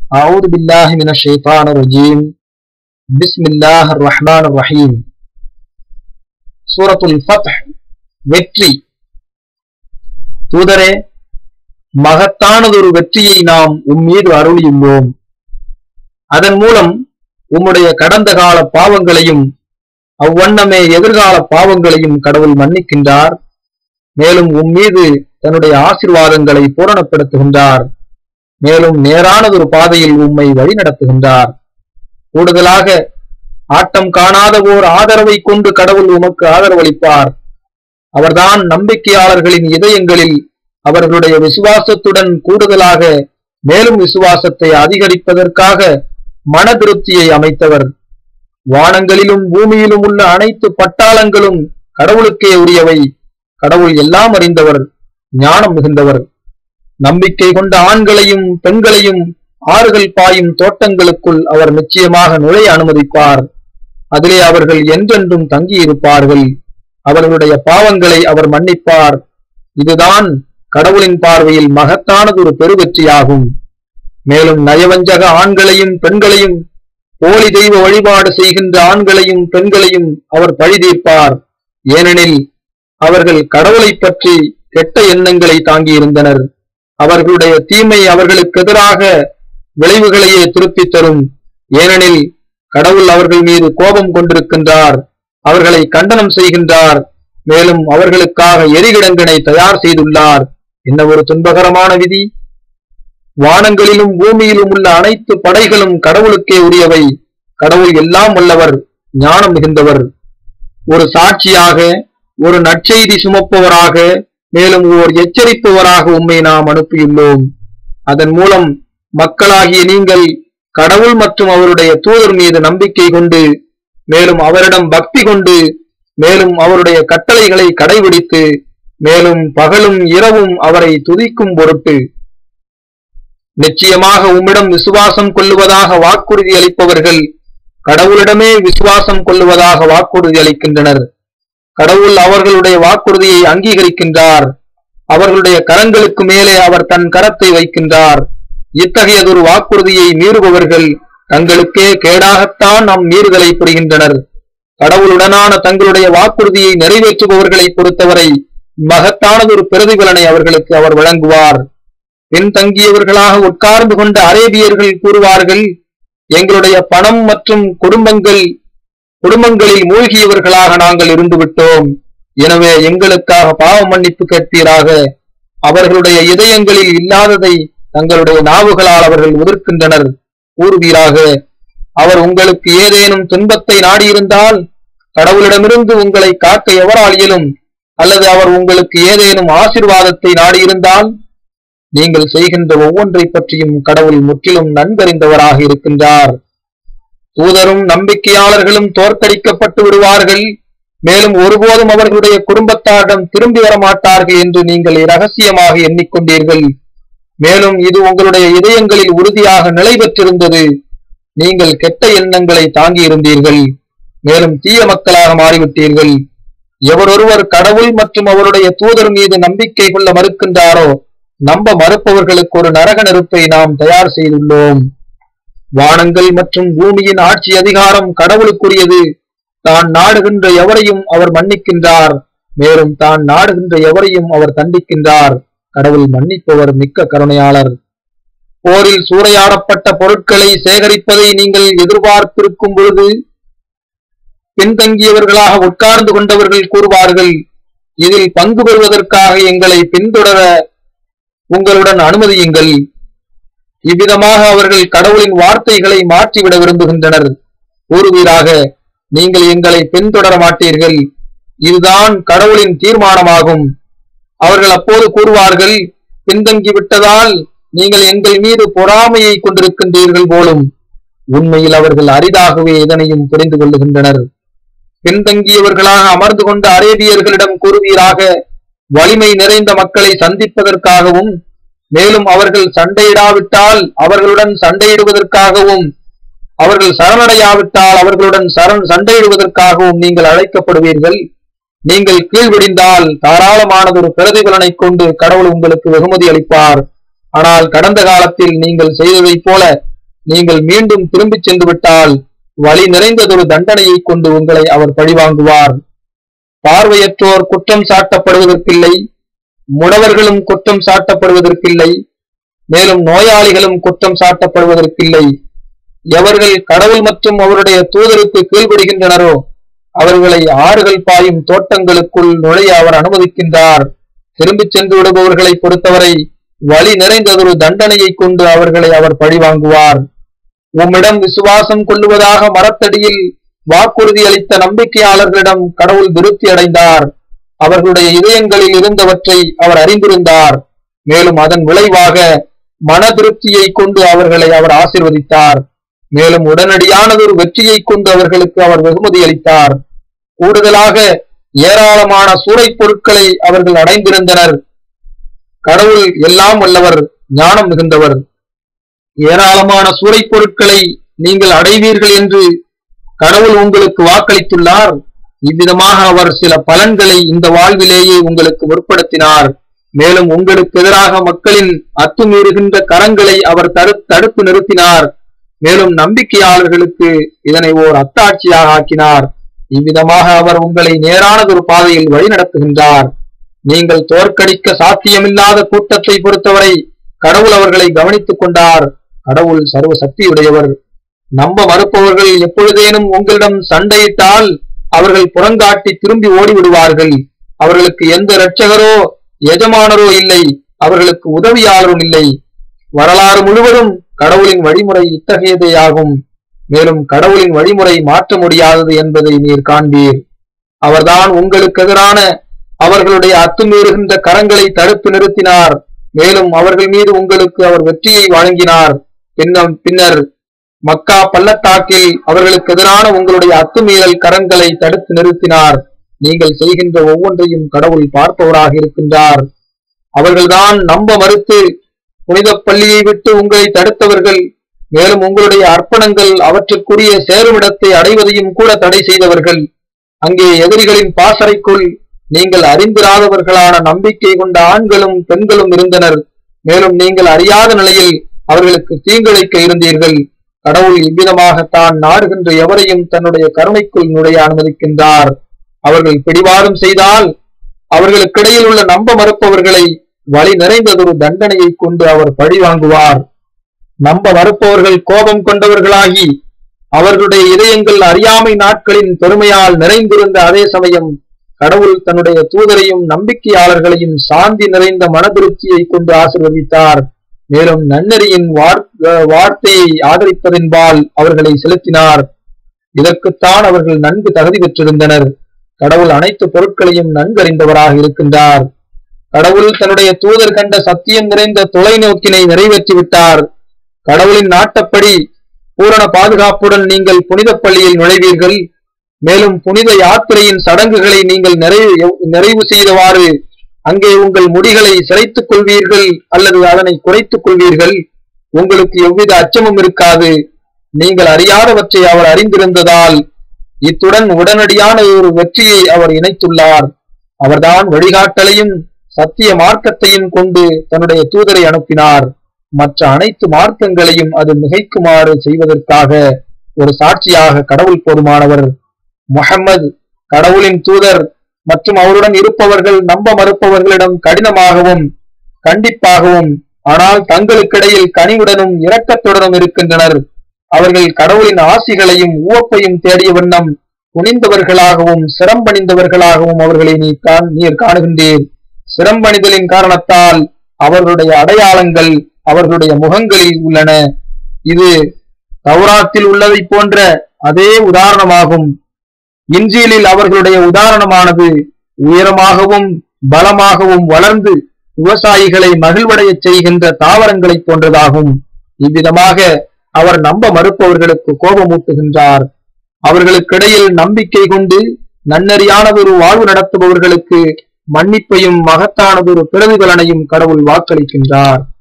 أعوذ بالله من الشيطان الرجيم بسم الله الرحمن الرحيم சூரத்துல் ஃபத்ஹ் வெற்றி தூதரே மகத்தானதொரு வெற்றியை நாம் உம்மீது அருளியுள்ளோம் அதன் மூலம் உம்முடைய கடந்த கால பாவங்களையும் அவ்வண்ணமே எதிர்கால பாவங்களையும் கடவுள் மன்னிக்கின்றார் மேலும் உம்மீது தன்னுடைய ஆசிர்வாதங்களை பூரணப்படுத்துகின்றார் மேலும் நேரானதொரு பாதையில் உம்மை வழிநடத்துகின்றார் கூடுதலாக ஆட்டம் காணாத ஓர் ஆதரவை கொண்டு கடவுள் உமக்கு ஆதரவளிப்பார் அவர்தான் நம்பிக்கையாளர்களின் இதயங்களில் அவர்களுடைய விசுவாசத்துடன் கூடுதலாக மேலும் விசுவாசத்தை அதிகரிப்பதற்காக மன திருப்தியை அமைத்தவர் வானங்களிலும் பூமியிலும் உள்ள அனைத்து பட்டாளங்களும் கடவுளுக்கே உரியவை கடவுள் எல்லாம் அறிந்தவர் ஞானம் மிகுந்தவர் நம்பிக்கை கொண்ட ஆண்களையும் பெண்களையும் ஆறுகள் பாயும் தோட்டங்களுக்குள் அவர் நிச்சயமாக நுழைய அனுமதிப்பார் அதிலே அவர்கள் என்றென்றும் தங்கியிருப்பார்கள் அவர்களுடைய பாவங்களை அவர் மன்னிப்பார் இதுதான் கடவுளின் பார்வையில் மகத்தானதொரு பெருவெற்றியாகும் மேலும் நயவஞ்சக ஆண்களையும் பெண்களையும் போலி தெய்வ வழிபாடு செய்கின்ற ஆண்களையும் பெண்களையும் அவர் பழி தீர்ப்பார் ஏனெனில் அவர்கள் கடவுளை பற்றி கெட்ட எண்ணங்களை தாங்கியிருந்தனர் அவர்களுடைய தீமை அவர்களுக்கு எதிராக விளைவுகளையே திருப்பித் தரும் ஏனெனில் கடவுள் அவர்கள் மீது கோபம் கொண்டிருக்கின்றார் அவர்களை கண்டனம் செய்கின்றார் மேலும் அவர்களுக்காக எரிகிடங்கினை தயார் செய்துள்ளார் என்ன ஒரு துன்பகரமான விதி வானங்களிலும் பூமியிலும் உள்ள அனைத்து படைகளும் கடவுளுக்கே உரியவை கடவுள் எல்லாம் வல்லவர் ஞானம் மிகுந்தவர் ஒரு சாட்சியாக ஒரு நற்செய்தி சுமப்பவராக மேலும் ஓர் எச்சரிப்பவராக உம்மை நாம் அனுப்பியுள்ளோம் அதன் மூலம் மக்களாகிய நீங்கள் கடவுள் மற்றும் அவருடைய தூதர் மீது நம்பிக்கை கொண்டு மேலும் அவரிடம் பக்தி கொண்டு மேலும் அவருடைய கட்டளைகளை கடைபிடித்து மேலும் பகலும் இரவும் அவரை துதிக்கும் பொருட்டு நிச்சயமாக உம்மிடம் விசுவாசம் கொள்ளுவதாக வாக்குறுதி அளிப்பவர்கள் கடவுளிடமே விசுவாசம் கொள்ளுவதாக வாக்குறுதி அளிக்கின்றனர் கடவுள் அவர்களுடைய வாக்குறுதியை அங்கீகரிக்கின்றார் அவர்களுடைய கரங்களுக்கு மேலே அவர் தன் கரத்தை வைக்கின்றார் இத்தகையதொரு வாக்குறுதியை மீறுபவர்கள் தங்களுக்கே கேடாகத்தான் நம் மீறுதலை புரிகின்றனர் கடவுளுடனான தங்களுடைய வாக்குறுதியை நிறைவேற்றுபவர்களை பொறுத்தவரை மகத்தானதொரு பிரதிபலனை அவர்களுக்கு அவர் வழங்குவார் பின்தங்கியவர்களாக உட்கார்ந்து கொண்ட அரேபியர்கள் கூறுவார்கள் எங்களுடைய பணம் மற்றும் குடும்பங்கள் குடும்பங்களில் மூழ்கியவர்களாக நாங்கள் இருந்து விட்டோம் எனவே எங்களுக்காக பாவ மன்னிப்பு கேட்பீராக அவர்களுடைய இதயங்களில் இல்லாததை தங்களுடைய நாவுகளால் அவர்கள் உதிர்க்கின்றனர் கூறுவீராக அவர் உங்களுக்கு ஏதேனும் துன்பத்தை நாடியிருந்தால் கடவுளிடமிருந்து உங்களை காக்க எவரால் இயலும் அல்லது அவர் உங்களுக்கு ஏதேனும் ஆசிர்வாதத்தை நாடியிருந்தால் நீங்கள் செய்கின்ற ஒவ்வொன்றை பற்றியும் கடவுள் முற்றிலும் நன்கறிந்தவராக இருக்கின்றார் தூதரும் நம்பிக்கையாளர்களும் தோற்கடிக்கப்பட்டு விடுவார்கள் மேலும் ஒருபோதும் அவர்களுடைய குடும்பத்தாரிடம் திரும்பி வர மாட்டார்கள் என்று நீங்கள் இரகசியமாக எண்ணிக்கொண்டீர்கள் மேலும் இது உங்களுடைய இதயங்களில் உறுதியாக நிலை பெற்றிருந்தது நீங்கள் கெட்ட எண்ணங்களை தாங்கியிருந்தீர்கள் மேலும் தீய மக்களாக மாறிவிட்டீர்கள் எவரொருவர் கடவுள் மற்றும் அவருடைய தூதர் மீது நம்பிக்கை கொள்ள மறுக்கின்றாரோ நம்ப மறுப்பவர்களுக்கு ஒரு நரக நெருப்பை நாம் தயார் செய்துள்ளோம் வானங்கள் மற்றும் பூமியின் ஆட்சி அதிகாரம் கடவுளுக்குரியது தான் நாடுகின்ற எவரையும் அவர் மன்னிக்கின்றார் மேலும் தான் நாடுகின்ற எவரையும் அவர் தண்டிக்கின்றார் கடவுள் மன்னிப்பவர் மிக்க கருணையாளர் போரில் சூறையாடப்பட்ட பொருட்களை சேகரிப்பதை நீங்கள் எதிர்பார்த்திருக்கும் பொழுது பின்தங்கியவர்களாக உட்கார்ந்து கொண்டவர்கள் கூறுவார்கள் இதில் பங்கு பெறுவதற்காக எங்களை பின்தொடர உங்களுடன் அனுமதியுங்கள் இவ்விதமாக அவர்கள் கடவுளின் வார்த்தைகளை மாற்றிவிட விரும்புகின்றனர் கூறுவீராக நீங்கள் எங்களை பின்தொடர மாட்டீர்கள் இதுதான் கடவுளின் தீர்மானமாகும் அவர்கள் அப்போது கூறுவார்கள் பின்தங்கி விட்டதால் நீங்கள் எங்கள் மீது பொறாமையை கொண்டிருக்கின்றீர்கள் போலும் உண்மையில் அவர்கள் அரிதாகவே இதனையும் புரிந்து கொள்ளுகின்றனர் பின்தங்கியவர்களாக அமர்ந்து கொண்ட அரேபியர்களிடம் கூறுவீராக வலிமை நிறைந்த மக்களை சந்திப்பதற்காகவும் மேலும் அவர்கள் சண்டையிடாவிட்டால் அவர்களுடன் சண்டையிடுவதற்காகவும் அவர்கள் சரணடையாவிட்டால் அவர்களுடன் சரண் சண்டையிடுவதற்காகவும் நீங்கள் அழைக்கப்படுவீர்கள் நீங்கள் கீழ்விடிந்தால் தாராளமானதொரு பிரதிபலனை கொண்டு கடவுள் உங்களுக்கு வெகுமதி அளிப்பார் ஆனால் கடந்த காலத்தில் நீங்கள் செய்ததைப் போல நீங்கள் மீண்டும் திரும்பிச் சென்று விட்டால் வழி நிறைந்ததொரு தண்டனையை கொண்டு உங்களை அவர் பழிவாங்குவார் பார்வையற்றோர் குற்றம் சாட்டப்படுவதற்கில்லை முடவர்களும் குற்றம் சாட்டப்படுவதற்கில்லை மேலும் நோயாளிகளும் குற்றம் சாட்டப்படுவதற்கில்லை எவர்கள் கடவுள் மற்றும் அவருடைய தூதருக்கு கீழ்ப்படுகின்றனரோ அவர்களை ஆறுகள் பாயும் தோட்டங்களுக்குள் நுழைய அவர் அனுமதிக்கின்றார் திரும்பிச் சென்று விடுபவர்களை பொறுத்தவரை வழி நிறைந்ததொரு தண்டனையை கொண்டு அவர்களை அவர் பழிவாங்குவார் உம்மிடம் விசுவாசம் கொள்ளுவதாக மரத்தடியில் வாக்குறுதி அளித்த நம்பிக்கையாளர்களிடம் கடவுள் திருப்தி அடைந்தார் அவர்களுடைய இதயங்களில் இருந்தவற்றை அவர் அறிந்திருந்தார் மேலும் அதன் விளைவாக மன திருப்தியை கொண்டு அவர்களை அவர் ஆசிர்வதித்தார் மேலும் உடனடியானதொரு வெற்றியை கொண்டு அவர்களுக்கு அவர் வெகுமதி அளித்தார் கூடுதலாக ஏராளமான சூறைப் பொருட்களை அவர்கள் அடைந்திருந்தனர் கடவுள் எல்லாம் வல்லவர் ஞானம் மிகுந்தவர் ஏராளமான சூறைப் பொருட்களை நீங்கள் அடைவீர்கள் என்று கடவுள் உங்களுக்கு வாக்களித்துள்ளார் இவ்விதமாக அவர் சில பலன்களை இந்த வாழ்விலேயே உங்களுக்கு முற்படுத்தினார் மேலும் உங்களுக்கு எதிராக மக்களின் அத்துமீறுகின்ற கரங்களை அவர் தடு தடுப்பு நிறுத்தினார் மேலும் நம்பிக்கையாளர்களுக்கு இதனை ஓர் அத்தாட்சியாக ஆக்கினார் இவ்விதமாக அவர் உங்களை நேரானதொரு பாதையில் வழிநடத்துகின்றார் நீங்கள் தோற்கடிக்க சாத்தியமில்லாத கூட்டத்தை பொறுத்தவரை கடவுள் அவர்களை கவனித்துக் கொண்டார் கடவுள் சர்வ சக்தியுடையவர் நம்ப மறுப்பவர்கள் எப்பொழுதேனும் உங்களிடம் சண்டையிட்டால் அவர்கள் புறங்காட்டி திரும்பி ஓடிவிடுவார்கள் அவர்களுக்கு எந்த இரட்சகரோ எஜமானரோ இல்லை அவர்களுக்கு உதவியாளரும் இல்லை வரலாறு முழுவதும் கடவுளின் வழிமுறை இத்தகையதே ஆகும் மேலும் கடவுளின் வழிமுறை மாற்ற முடியாதது என்பதை நீர் காண்பீர் அவர்தான் உங்களுக்கு எதிரான அவர்களுடைய அத்துமீறுகின்ற கரங்களை தடுத்து நிறுத்தினார் மேலும் அவர்கள் மீது உங்களுக்கு அவர் வெற்றியை வழங்கினார் பின்னம் பின்னர் மக்கா பள்ளத்தாக்கில் அவர்களுக்கு எதிரான உங்களுடைய அத்துமீறல் கரங்களை தடுத்து நிறுத்தினார் நீங்கள் செய்கின்ற ஒவ்வொன்றையும் கடவுள் பார்ப்பவராக இருக்கின்றார் அவர்கள்தான் நம்ப மறுத்து புனித பள்ளியை விட்டு உங்களை தடுத்தவர்கள் மேலும் உங்களுடைய அர்ப்பணங்கள் அவற்றுக்குரிய சேருமிடத்தை அடைவதையும் கூட தடை செய்தவர்கள் அங்கே எதிரிகளின் பாசறைக்குள் நீங்கள் அறிந்திராதவர்களான நம்பிக்கை கொண்ட ஆண்களும் பெண்களும் இருந்தனர் மேலும் நீங்கள் அறியாத நிலையில் அவர்களுக்கு தீங்கிழைக்க இருந்தீர்கள் கடவுள் இவ்விதமாக தான் நாடுகின்ற எவரையும் தன்னுடைய கருணைக்குள் நுழைய அனுமதிக்கின்றார் அவர்கள் பிடிவாதம் செய்தால் அவர்களுக்கிடையில் உள்ள நம்ப மறுப்பவர்களை வழி நிறைந்ததொரு தண்டனையை கொண்டு அவர் பழி வாங்குவார் நம்ப மறுப்பவர்கள் கோபம் கொண்டவர்களாகி அவர்களுடைய இதயங்கள் அறியாமை நாட்களின் பெருமையால் நிறைந்திருந்த அதே சமயம் கடவுள் தன்னுடைய தூதரையும் நம்பிக்கையாளர்களையும் சாந்தி நிறைந்த மனதிருப்தியை கொண்டு ஆசிர்வதித்தார் மேலும் நன்னெறியின் வார்த்தையை ஆதரிப்பதின்பால் அவர்களை செலுத்தினார் இதற்குத்தான் அவர்கள் நன்கு தகுதி பெற்றிருந்தனர் கடவுள் அனைத்து பொருட்களையும் நன்கறிந்தவராக இருக்கின்றார் கடவுள் தன்னுடைய தூதர் கண்ட சத்தியம் நிறைந்த தொலைநோக்கினை நிறைவேற்றிவிட்டார் கடவுளின் நாட்டப்படி பூரண பாதுகாப்புடன் நீங்கள் புனித பள்ளியில் நுழைவீர்கள் மேலும் புனித யாத்திரையின் சடங்குகளை நீங்கள் நிறைவு நிறைவு செய்தவாறு அங்கே உங்கள் முடிகளை சிரைத்துக் கொள்வீர்கள் அல்லது அதனை குறைத்துக் கொள்வீர்கள் உங்களுக்கு எவ்வித அச்சமும் இருக்காது நீங்கள் அறியாதவற்றை அவர் அறிந்திருந்ததால் இத்துடன் உடனடியான ஒரு வெற்றியை அவர் இணைத்துள்ளார் அவர்தான் வழிகாட்டலையும் சத்திய மார்க்கத்தையும் கொண்டு தன்னுடைய தூதரை அனுப்பினார் மற்ற அனைத்து மார்க்கங்களையும் அது மிகைக்குமாறு செய்வதற்காக ஒரு சாட்சியாக கடவுள் போதுமானவர் முஹம்மது கடவுளின் தூதர் மற்றும் அவருடன் இருப்பவர்கள் நம்ப மறுப்பவர்களிடம் கடினமாகவும் கண்டிப்பாகவும் ஆனால் தங்களுக்கிடையில் கனிவுடனும் இரக்கத்துடனும் இருக்கின்றனர் அவர்கள் கடவுளின் ஆசிகளையும் உவப்பையும் தேடிய வண்ணம் துணிந்தவர்களாகவும் சிரம்பணிந்தவர்களாகவும் அவர்களை நீ காண் நீர் காணுகின்றீர் சிரம்பணிதலின் காரணத்தால் அவர்களுடைய அடையாளங்கள் அவர்களுடைய முகங்களில் உள்ளன இது தௌராத்தில் உள்ளதை போன்ற அதே உதாரணமாகும் இன்ஜிலில் அவர்களுடைய உதாரணமானது உயரமாகவும் பலமாகவும் வளர்ந்து விவசாயிகளை மகிழ்வடையச் செய்கின்ற தாவரங்களைப் போன்றதாகும் இவ்விதமாக அவர் நம்ப மறுப்பவர்களுக்கு கோபமூட்டுகின்றார் அவர்களுக்கிடையில் நம்பிக்கை கொண்டு நன்னறியானதொரு வாழ்வு நடத்துபவர்களுக்கு மன்னிப்பையும் மகத்தானதொரு பிரதிபலனையும் கடவுள் வாக்களிக்கின்றார்